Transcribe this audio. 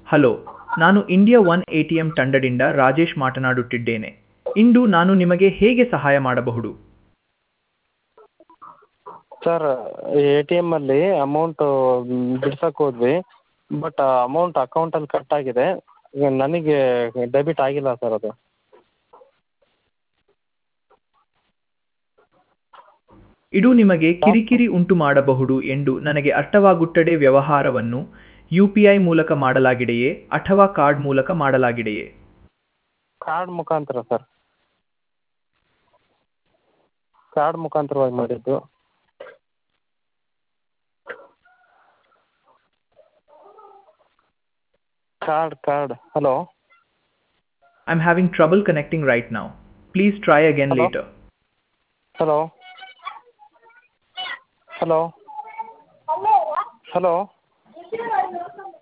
Hello ನಾನು India one A T M ತಂಡದಿಂದ ರಾಜೇಶ್ ಮಾತನಾಡುತ್ತಿದ್ದೇನೆ ಇಂದು ನಾನು ನಿಮಗೆ ಹೇಗೆ ಸಹಾಯ ಮಾಡಬಹುದು ಸರ್ ಎ ಟಿ ಎಮ್ಮಲ್ಲಿ ಅಮೌಂಟು ಬಿಡ್ಸಕ್ಕೆ ಹೋದ್ವಿ ಬಟ್ ಅಮೌಂಟ್ ಅಕೌಂಟಲ್ಲಿ ಕಟ್ ಆಗಿದೆ ಈಗ ನನಗೆ ಡೆಬಿಟ್ ಆಗಿಲ್ಲ ಸರ್ ಅದು ಇದು ನಿಮಗೆ ಕಿರಿಕಿರಿ ಉಂಟು ಮಾಡಬಹುದು ಎಂದು ನನಗೆ ಅರ್ಥವಾಗುತ್ತದೆ ವ್ಯವಹಾರವನ್ನು ಯು ಪಿ ಐ ಮೂಲಕ ಮಾಡಲಾಗಿದೆಯೇ ಅಥವಾ ಕಾರ್ಡ್ ಮೂಲಕ ಮಾಡಲಾಗಿದೆಯೇ ಕಾರ್ಡ್ ಮುಖಾಂತರ ಸರ್ ಕಾರ್ಡ್ ಮುಖಾಂತರವಾಗಿ ಮಾಡಿದ್ದು card card hello I am having trouble connecting right now please try again Hello? Later hello hello hello